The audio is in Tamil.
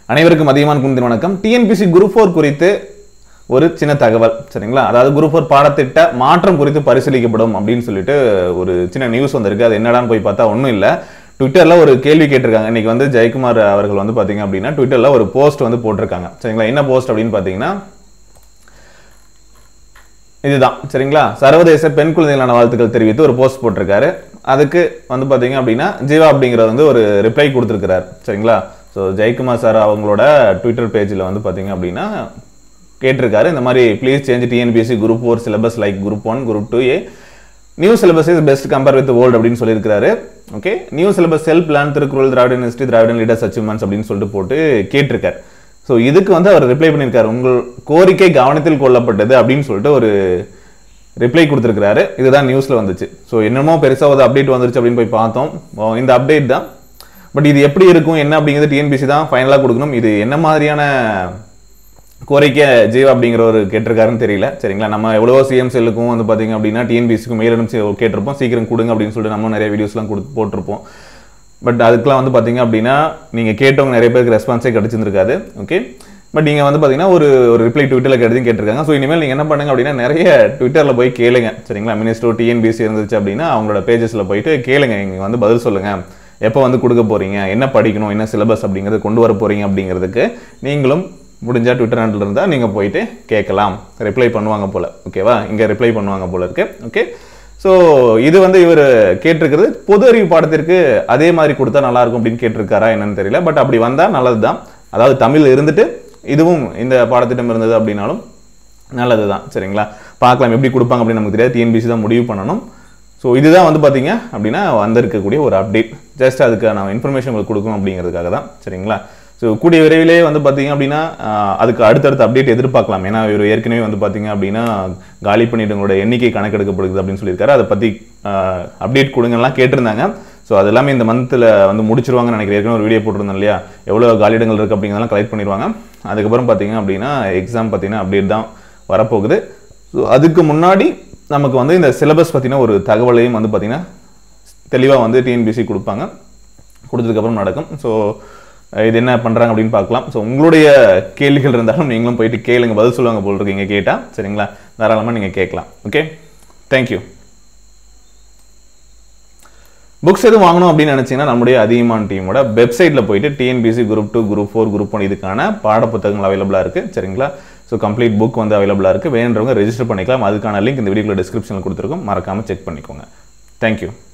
அனைவருக்கும் அதிகமான குந்தின் வணக்கம் டிஎன்பிசி குரூப் ஃபோர் குறித்து ஒரு சின்ன தகவல் சரிங்களா அதாவது குரூப் ஃபோர் பாடத்திட்ட மாற்றம் குறித்து பரிசீலிக்கப்படும் அப்படின்னு சொல்லிட்டு ஒரு சின்ன நியூஸ் வந்திருக்கு அது என்னடான்னு போய் பார்த்தா ஒன்றும் இல்லை ட்விட்டர்ல ஒரு கேள்வி கேட்டிருக்காங்க இன்னைக்கு வந்து ஜெயக்குமார் அவர்கள் வந்து பாத்தீங்க அப்படின்னா ட்விட்டர்ல ஒரு போஸ்ட் வந்து போட்டிருக்காங்க சரிங்களா என்ன போஸ்ட் அப்படின்னு பார்த்தீங்கன்னா இதுதான் சரிங்களா சர்வதேச பெண் குழந்தைகளான வாழ்த்துக்கள் தெரிவித்து ஒரு போஸ்ட் போட்டிருக்காரு அதுக்கு வந்து பாத்தீங்க அப்படின்னா ஜீவா அப்படிங்கிறது வந்து ஒரு ரிப்ளை கொடுத்துருக்கிறார் சரிங்களா ஸோ ஜெயக்குமார் சார் அவங்களோட ட்விட்டர் பேஜில் வந்து பாத்தீங்க அப்படின்னா கேட்டிருக்காரு இந்த மாதிரி please change TNPSC group four syllabus like group one group two A new syllabus is best compare with old அப்படின்னு சொல்லியிருக்காரு okay new syllabus self plan Thirukkural Dravidan history Dravidan leaders achievements அப்படின்னு சொல்லிட்டு போட்டு கேட்டிருக்காரு ஸோ இதுக்கு வந்து அவர் ரிப்ளை பண்ணியிருக்காரு உங்கள் கோரிக்கை கவனத்தில் கொள்ளப்பட்டது அப்படின்னு சொல்லிட்டு ஒரு ரிப்ளை கொடுத்துருக்காரு இதுதான் நியூஸ்ல வந்துச்சு ஸோ என்னமோ பெருசாக ஒரு அப்டேட் வந்துருச்சு அப்படின்னு போய் பார்த்தோம் ஓ, இந்த அப்டேட் தான் பட் இது எப்படி இருக்கும் என்ன அப்படிங்கிறது டிஎன்பிசி தான் ஃபைனலாக கொடுக்கணும் இது என்ன மாதிரியான கோரிக்கை ஜீவா அப்படிங்கிற ஒரு கேட்டிருக்காருன்னு தெரியல சரிங்களா நம்ம எவ்வளவோ சிஎம் செல்லுக்கும் வந்து பார்த்தீங்க அப்படின்னா டிஎன்பிசிக்கும் மேல் அனுப்பிச்சு கேட்டிருப்போம் சீக்கிரம் கொடுங்க அப்படின்னு சொல்லிட்டு நம்ம நிறைய வீடியோஸ்லாம் கொடுத்து போட்டிருப்போம் பட் அதுக்கெலாம் வந்து பார்த்தீங்க அப்படின்னா நீங்கள் கேட்டவங்க நிறைய பேருக்கு ரெஸ்பான்ஸே கிடச்சிருந்துருக்காது ஓகே பட் நீங்கள் வந்து பார்த்தீங்கன்னா ஒரு ஒரு ரிப்ளை ட்விட்டரில் கிடைச்சும் கேட்டிருக்காங்க ஸோ இனிமேல் நீங்கள் என்ன பண்ணுங்க அப்படின்னா நிறைய ட்விட்டரில் போய் கேளுங்க சரிங்களா மினிஸ்டர் டிஎன்பிசி இருந்துச்சு அப்படின்னா அவங்களோட பேஜஸில் போயிட்டு கேளுங்க நீங்கள் வந்து பதில் சொல்லுங்கள் எப்போ வந்து கொடுக்க போகிறீங்க என்ன படிக்கணும் என்ன சிலபஸ் அப்படிங்கிறது கொண்டு வர போகிறீங்க அப்படிங்கிறதுக்கு நீங்களும் முடிஞ்சா ட்விட்டர் ஹேண்டில் இருந்தால் நீங்கள் போயிட்டு கேட்கலாம் ரிப்ளை பண்ணுவாங்க போல் ஓகேவா இங்கே ரிப்ளை பண்ணுவாங்க போல இருக்கு ஓகே ஸோ இது வந்து இவர் கேட்டிருக்கிறது பொது அறிவு பாடத்திற்கு அதே மாதிரி கொடுத்தா நல்லா இருக்கும் அப்படின்னு கேட்டிருக்காரா என்னன்னு தெரியல பட் அப்படி வந்தால் நல்லது தான் அதாவது தமிழ் இருந்துட்டு இதுவும் இந்த பாடத்திட்டம் இருந்தது அப்படின்னாலும் நல்லது தான் சரிங்களா பார்க்கலாம் எப்படி கொடுப்பாங்க அப்படின்னு நமக்கு தெரியாது டிஎன்பிசி தான் முடிவு பண்ணணும் ஸோ இதுதான் வந்து பார்த்தீங்க அப்படின்னா வந்திருக்கக்கூடிய ஒரு அப்டேட் ஜஸ்ட் அதுக்கு நான் இன்ஃபர்மேஷன் உங்களுக்கு கொடுக்கணும் அப்படிங்கிறதுக்காக தான் சரிங்களா ஸோ கூடிய விரைவிலே வந்து பார்த்தீங்க அப்படின்னா ஆஹ், அதுக்கு அடுத்தடுத்த அப்டேட் எதிர்பார்க்கலாம் ஏன்னா இவர் ஏற்கனவே வந்து பார்த்தீங்க அப்படின்னா காலி பண்ணிட்டவங்களோட எண்ணிக்கை கணக்கெடுக்கப்படுது அப்படின்னு சொல்லியிருக்காரு அதை பற்றி அப்டேட் கொடுங்கலாம் கேட்டிருந்தாங்க ஸோ அது எல்லாமே இந்த மந்தில் வந்து முடிச்சிருவாங்கன்னு நினைக்கிறேன் ஏற்கனவே ஒரு வீடியோ போட்டிருந்தேன் இல்லையா எவ்வளோ காலியிடங்கள் இருக்குது அப்படிங்கிறதெல்லாம் கலெக்ட் பண்ணிடுவாங்க அதுக்கப்புறம் பார்த்தீங்க அப்படின்னா எக்ஸாம் பார்த்தீங்கன்னா அப்டேட் தான் வரப்போகுது ஸோ அதுக்கு முன்னாடி நமக்கு வந்து இந்த சிலபஸ் பற்றின ஒரு தகவலையும் வந்து பார்த்தீங்கன்னா தெளிவாக வந்து டிஎன்பிசி கொடுப்பாங்க கொடுத்ததுக்கப்புறம் நடக்கும் ஸோ இது என்ன பண்ணுறாங்க அப்படின்னு பார்க்கலாம் ஸோ உங்களுடைய கேள்விகள் இருந்தாலும் நீங்களும் போயிட்டு கேளுங்க பதில் சொல்லுவாங்க போல் இருக்கீங்க கேட்டால் சரிங்களா தாராளமாக நீங்கள் கேட்கலாம் ஓகே தேங்க்யூ புக்ஸ் எதுவும் வாங்கணும் அப்படின்னு நினச்சிங்கன்னா நம்முடைய அதிகமான டீமோட வெப்சைட்டில் போயிட்டு TNPC group two group four group one இதுக்கான பாடப்புத்தகங்கள் அவைலபிளாக இருக்குது சரிங்களா ஸோ கம்ப்ளீட் புக் வந்து அவைலபிளாக இருக்குது வேணுன்றவங்க ரெஜிஸ்டர் பண்ணிக்கலாம் அதுக்கான லிங்க் இந்த வீடியோவில் டிஸ்கிரிப்ஷனில் கொடுத்துருக்கோம் மறக்காமல் செக் பண்ணிக்கோங்க தேங்க்யூ